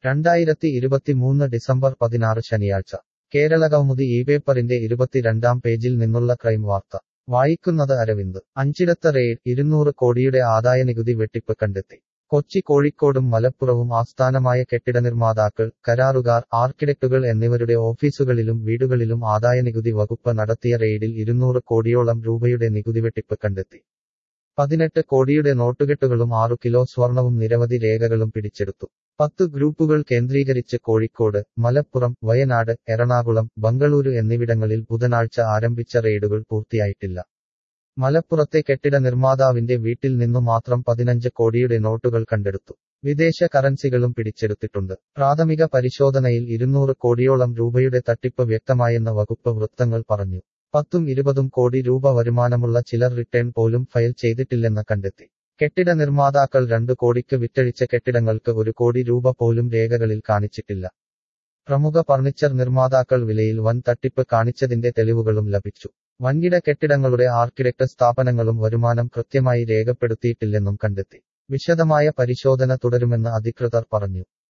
രണ്ടായിരത്തി ഇരുപത്തിമൂന്ന് ഡിസംബർ പതിനാറ് ശനിയാഴ്ച കേരളകൗമുദി ഈ പേപ്പറിന്റെ ഇരുപത്തിരണ്ടാം പേജിൽ നിന്നുള്ള ക്രൈം വാർത്ത വായിക്കുന്നത് അരവിന്ദ് അഞ്ചിടത്ത റെയ്ഡ് ഇരുന്നൂറ് കോടിയുടെ ആദായനികുതി വെട്ടിപ്പ് കണ്ടെത്തി കൊച്ചി കോഴിക്കോടും മലപ്പുറവും ആസ്ഥാനമായ കെട്ടിട നിർമ്മാതാക്കൾ കരാറുകാർ ആർക്കിടെക്റ്റുകൾ എന്നിവരുടെ ഓഫീസുകളിലും വീടുകളിലും ആദായനികുതി വകുപ്പ് നടത്തിയ റെയ്ഡിൽ ഇരുന്നൂറ് കോടിയോളം രൂപയുടെ നികുതി വെട്ടിപ്പ് കണ്ടെത്തി പതിനെട്ട് കോടിയുടെ നോട്ടുകെട്ടുകളും ആറു കിലോ സ്വർണവും നിരവധി രേഖകളും പിടിച്ചെടുത്തു പത്ത് ഗ്രൂപ്പുകൾ കേന്ദ്രീകരിച്ച് കോഴിക്കോട് മലപ്പുറം വയനാട് എറണാകുളം ബംഗളൂരു എന്നിവിടങ്ങളിൽ ബുധനാഴ്ച ആരംഭിച്ച റെയ്ഡുകൾ പൂർത്തിയായിട്ടില്ല മലപ്പുറത്തെ കെട്ടിട നിർമ്മാതാവിന്റെ വീട്ടിൽ നിന്നു മാത്രം പതിനഞ്ച് കോടിയുടെ നോട്ടുകൾ കണ്ടെടുത്തു വിദേശ കറൻസികളും പിടിച്ചെടുത്തിട്ടുണ്ട് പ്രാഥമിക പരിശോധനയിൽ ഇരുന്നൂറ് കോടിയോളം രൂപയുടെ തട്ടിപ്പ് വ്യക്തമായെന്ന് വകുപ്പ് വൃത്തങ്ങൾ പറഞ്ഞു പത്തും ഇരുപതും കോടി രൂപ വരുമാനമുള്ള ചിലർ റിട്ടേൺ പോലും ഫയൽ ചെയ്തിട്ടില്ലെന്ന് കണ്ടെത്തി കെട്ടിട നിർമ്മാതാക്കൾ രണ്ടു കോടിക്ക് വിറ്റഴിച്ച കെട്ടിടങ്ങൾക്ക് ഒരു കോടി രൂപ പോലും രേഖകളിൽ കാണിച്ചിട്ടില്ല പ്രമുഖ ഫർണിച്ചർ നിർമ്മാതാക്കൾ വിലയിൽ വൻ തട്ടിപ്പ് കാണിച്ചതിന്റെ തെളിവുകളും ലഭിച്ചു വൻകിട കെട്ടിടങ്ങളുടെ ആർക്കിടെക്ട് സ്ഥാപനങ്ങളും വരുമാനം കൃത്യമായി രേഖപ്പെടുത്തിയിട്ടില്ലെന്നും കണ്ടെത്തി വിശദമായ പരിശോധന തുടരുമെന്ന് അധികൃതർ പറഞ്ഞു